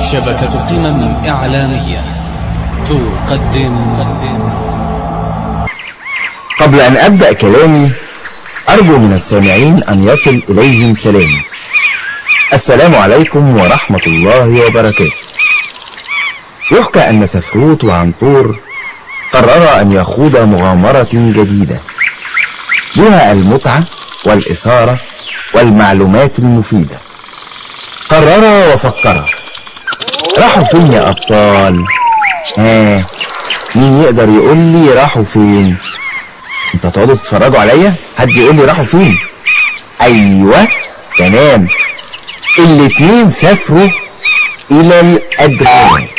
شبكة قمم إعلامية تقدم قبل أن أبدأ كلامي أرجو من السامعين أن يصل إليهم سلامي السلام عليكم ورحمة الله وبركاته يحكى أن سفروت وعنطور قرر أن يخوض مغامرة جديدة بها المتعة والإثارة والمعلومات المفيدة قرر وفكر راحوا فين يا أبطال ها مين يقدر يقول لي راحوا فين انتوا هتقعدوا تتفرجوا عليا حد يقول لي راحوا فين ايوه تمام الاتنين سافروا الى الادغال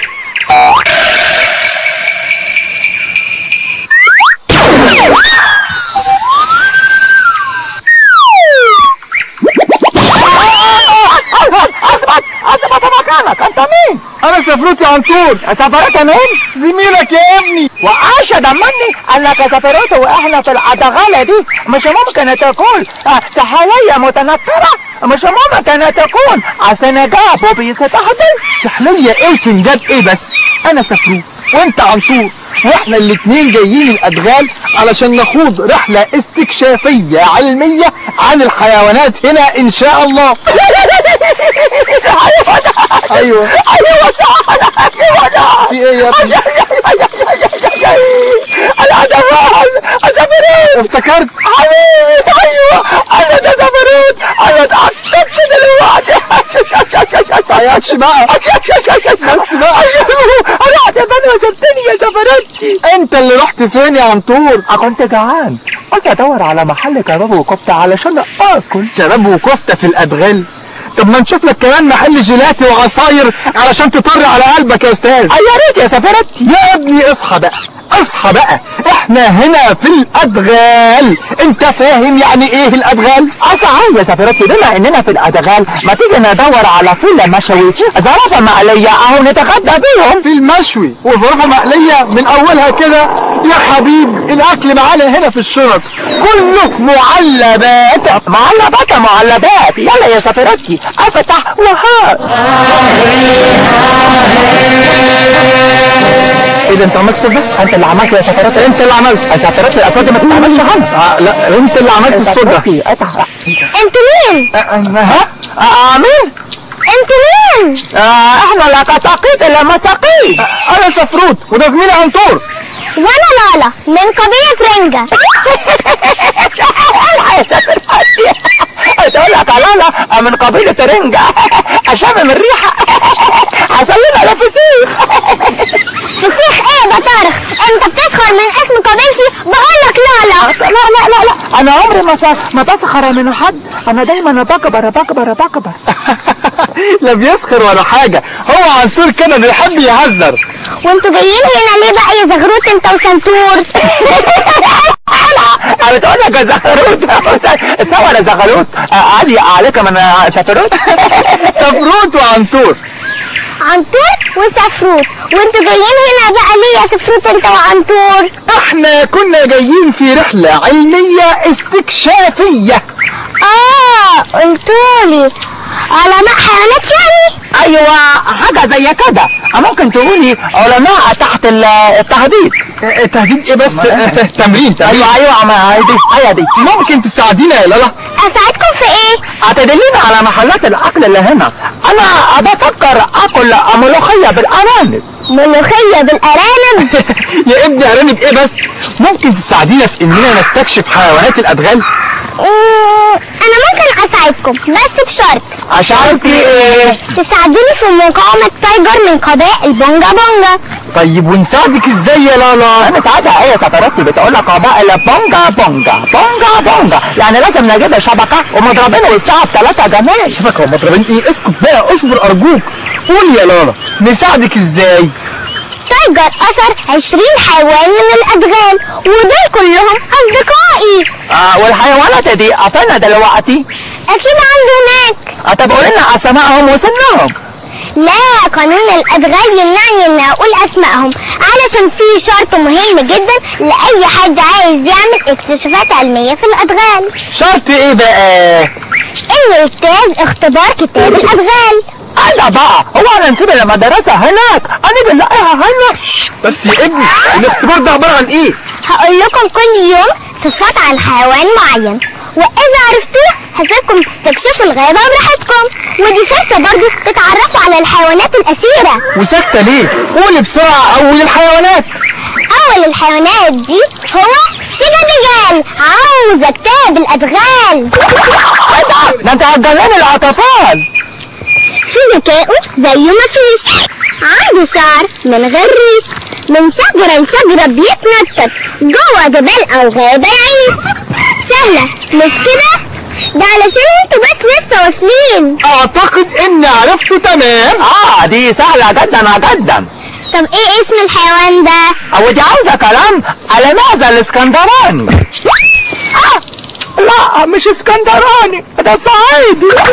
اثبت اثبت مكانك انت مين انا سافرت يا عنتور سافرت مين زميلك يا ابني وعاش دمني انك سافرت واحنا في الادغالة دي مش ممكن تكون آه، سحلية متنكرة مش ممكن تكون سنجاب وبيستهدل سحلية ايه وسنجاب ايه بس انا سافروت وانت عنتور واحنا الاتنين جايين الادغال علشان نخوض رحلة استكشافية علمية عن الحيوانات هنا ان شاء الله ايوه ايوه صح ايوه في ايه يا ابني الادغال سافرت افتكرت حبيبي ايوه انا ده سافرت انا اتاكدت دلوقتي تعيطش بقى بس بقى انا هتفنى وسبتني يا سفرتي انت اللي رحت فين يا عنتور كنت جعان قلت ادور على محل كباب وكفته علشان اكل شباب وكفتة في الادغال طب ما نشوف لك كمان محل جيلاتي وعصاير علشان تطر على قلبك يا استاذ يا ريت يا سفرتي يا ابني اصحى بقى اصحى بقى احنا هنا في الادغال انت فاهم يعني ايه الادغال صحيح يا سفرتي بما اننا في الادغال ما تيجي ندور على فيل مشوي زرافه مقليه اهو نتغدى بيهم في المشوي وظروفه مقلية من اولها كده يا حبيب الاكل معانا هنا في الشرب كله معلبات معلبات معلبات يلا يا سفرتي افتح وهات ايه ده انت عملت الصوت ده؟ انت اللي عملت يا سفرتي انت اللي عملت يا سفرتي الاصوات دي ما تتعملش غلط آه لا انت اللي عملت الصوت ده سفرتي اتح انتوا مين؟ ها آه مين؟ انتوا مين؟ آه احنا لا كتاقيت الا مساقيت انا سفروت وده زميلي عنتور وانا لالا من قبيلة رنجة الحق يا سفرتي تقول لك لالا من قبيلة رنجة اشم من ريحة حصل لنا على فسيخ فسيخ ايه يا بطارخ انت بتسخر من اسم قبيلتي بقولك لالا لا لا لا لا انا عمري ما س- ما تسخر من حد انا دايما بكبر بكبر بكبر لا بيسخر ولا حاجة هو عنتور كده بيحب يهزر وانتوا جايين هنا ليه بقى يا زغروت انت وسنتور انا بتقول لك يا زغروت تصور يا زغروت عادي عليك من سفروت سفروت وعنتور عنتور وسفروت وانتوا جايين هنا بقى ليه يا سفروت انت وعنتور احنا كنا جايين في رحلة علمية استكشافية اه قلتولي علماء حيوانات يعني ايوه حاجه زي كده ممكن تقولي علماء تحت ال- التهديد اه، تهديد ايه بس اه، تمرين تمرين ايوه ايوه ما هي دي هي دي ممكن تساعدينا يا لالا اساعدكم في ايه هتدلينا على محلات الاكل اللي هنا انا بفكر اكل ملوخيه بالارانب ملوخية بالارانب يا ابني ارانب ايه بس ممكن تساعدينا في اننا نستكشف حيوانات الادغال مم، انا ممكن اساعدكم بس بشرط عشان ايه تساعدوني في مقاومة تايجر من قبائل بونجا بونجا طيب ونساعدك ازاي يا لالا انا ساعتها ايه سفرتي بتقول لك قبائل بونجا بونجا بونجا بونجا يعني لازم نجيب شبكه ومضربين والساعه بثلاثة جنيه شبكة ومضربين ايه اسكت بقى اصبر ارجوك قول يا لالا نساعدك ازاي تايجر أسر عشرين حيوان من الأدغال ودول كلهم أصدقائي آه والحيوانات دي قفلنا دلوقتي أكيد عنده هناك آه طب قول لنا اسمائهم وسنهم لا قانون الأدغال يمنعني إني أقول أسمائهم علشان في شرط مهم جدا لأي حد عايز يعمل اكتشافات علمية في الأدغال شرط ايه بقى انه يجتاز اختبار كتاب الادغال انا بقى هو انا نسيب المدرسة هناك انا بنلاقيها هنا بس يا ابني الاختبار ده عباره عن ايه هقول لكم كل يوم صفات عن حيوان معين واذا عرفتوه هسيبكم تستكشفوا الغابة براحتكم ودي فرصة برضو تتعرفوا على الحيوانات الأسيرة وساكته ليه قولي بسرعه اول الحيوانات أول الحيوانات دي هو شجدجال عاوز كتاب الأدغال ده انت هتجنني الاطفال في ذكائه زيه مفيش عنده شعر من غير ريش من شجرة لشجرة بيتنطط جوه جبال أو غابة يعيش سهلة مش كده؟ ده علشان انتوا بس لسه واصلين اعتقد اني عرفته تمام اه دي سهلة جدا جدا طب ايه اسم الحيوان ده؟ او دي عاوزة كلام على ماذا الاسكندراني آه لا مش اسكندراني ده صعيدي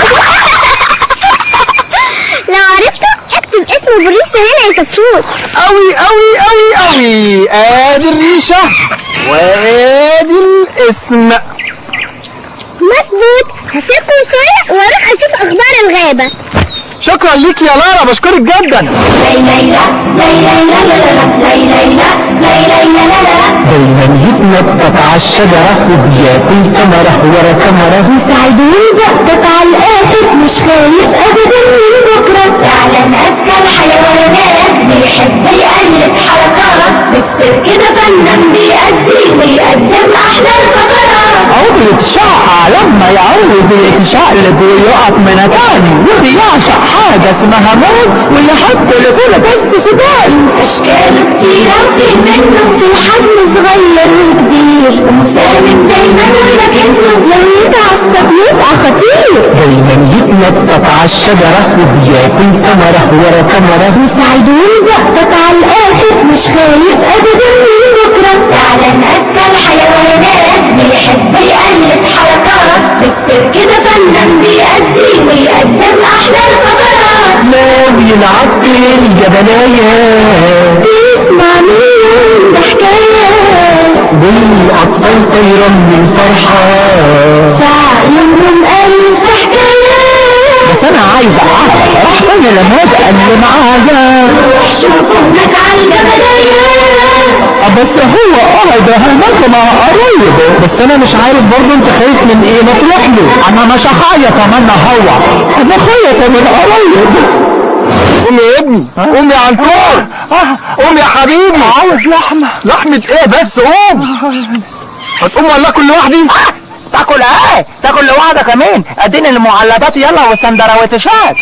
لو عرفته اكتب اسم بالريشة هنا يا سفروت أوي أوي أوي أوي آدي الريشة وآدي الاسم مظبوط هسيبكم شوية واروح اشوف اخبار الغابة شكرا ليك يا لارا بشكرك جدا دايما يتنطط على الشجرة وبياكل ثمرة ورا ثمرة مساعد ومزقطط على الاخر مش خايف ابدا من بكرة فعلا أذكى الحيوانات بيحب يقلد حركات في السيرك ده فنان بيأدي ويقدم أحلى الفقرات عمري يتشقع لما يعوز يتشقلب ويقف من تاني وبيعشق حاجة اسمها موز ويحب لفول بس سوداني أشكاله كتيرة وفي منه في الحجم صغير وكبير ومسالم دايما ولكنه لو يتعصب يبقى خطير دايما يتنطط على الشجرة وبياكل ثمرة ورا ثمرة مساعد ومزقطط على الآخر مش خايف أبدا من بكرة فعلا أذكى الحيوانات بيحب يقلد حركات في السيرك ده فنان بيأدي ويقدم أحلى الفقرات لو يلعب في الجبلاية بيسمع مليون ده حكايات والأطفال طايرة من الفرحة فعلمهم ألف حكايات بس أنا عايز أعرف راح فين المبدأ اللي معايا روح شوفوا هناك على الجبليات بس هو قاعد هناك مع قرايبه بس أنا مش عارف برضه أنت خايف من إيه ما تروح له أنا مش هخايف أمانة هو أنا خايف من قرايبه قوم يا ابني قوم يا عنتور قوم يا حبيبي عاوز لحمة لحمة ايه بس قوم هتقوم ولا كل لوحدي تاكل ايه تاكل لوحدك كمان اديني المعلبات يلا والسندروتشات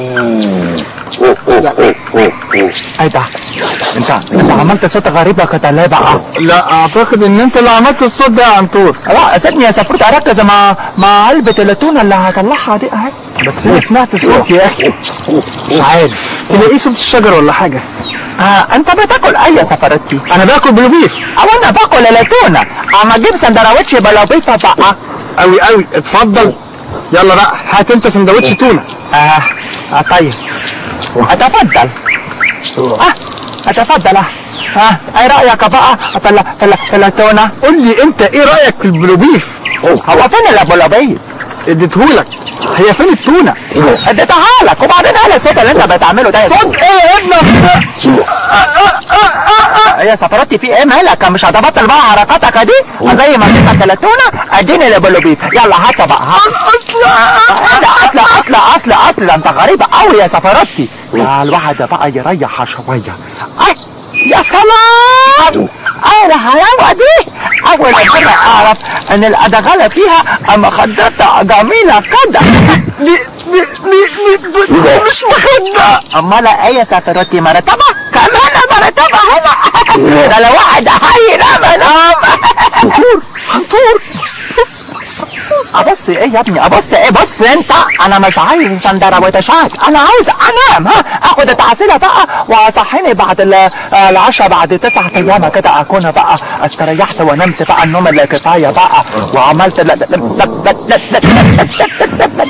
ايه ده انت انت عملت صوت غريبة كده ليه بقى لا اعتقد ان انت اللي عملت الصوت ده يا عنتور لا سيبني يا سفروت اركز مع مع علبة التونة اللي هطلعها دي اهي بس انا سمعت صوت يا اخي مش عارف تلاقيه صوت الشجر ولا حاجة آه انت بتاكل ايه يا سفرتي انا باكل بلوبيف او انا باكل التونة اما اجيب سندروتش بلوبيفة بقى قوي قوي اتفضل يلا بقى هات انت سندوتش تونة آه آه طيب اتفضل اه اتفضل اه ها ايه رايك بقى في ال- في ال- في التونة قول لي انت ايه رأيك في البلوبيف هو فين الابولوبيف اديتهولك هي فين التونة اديتها لك وبعدين ايه الصوت اللي انت بتعمله ده صوت ايه يا ابني ايه يا سفرتي في ايه مالك مش هتبطل بقى حركاتك دي زي ما اديتك التونة اديني الابولوبيف يلا هات بقى هات اصل اصل اصل اصل اصل انت غريبة قوي يا سفرتي يا الواحد بقى يريح شوية أي، يا سلام ايه الحلاوة دي اول مرة اعرف ان الادغالة فيها مخدات جميلة كده دي دي دي دي, دي, دي مش مخدة امال ايه يا سفرتي مرتبة كمان مرتبة هنا ده لو واحد هينام انام عنتور ابص ايه يا ابني ابص ايه بص انت انا مش عايز سندروتشات انا عاوز انام ها اخد التعسيلة بقى واصحيني بعد ال- العشاء بعد تسعة ايام كده اكون بقى استريحت ونمت بقى النوم اللي كفاية بقى وعملت لا- لا- لا- لا- لا- لا- لا-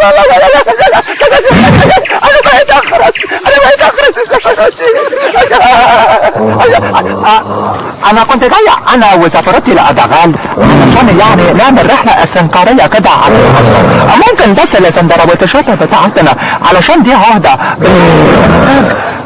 انا بقيت اخرس انا بقيت اخرس انا كنت جاي انا وسفرتي لادغال علشان يعني نعمل رحله استنكاريه كده على مصر ممكن بس الاسندرويت الشرطه بتاعتنا علشان دي عهده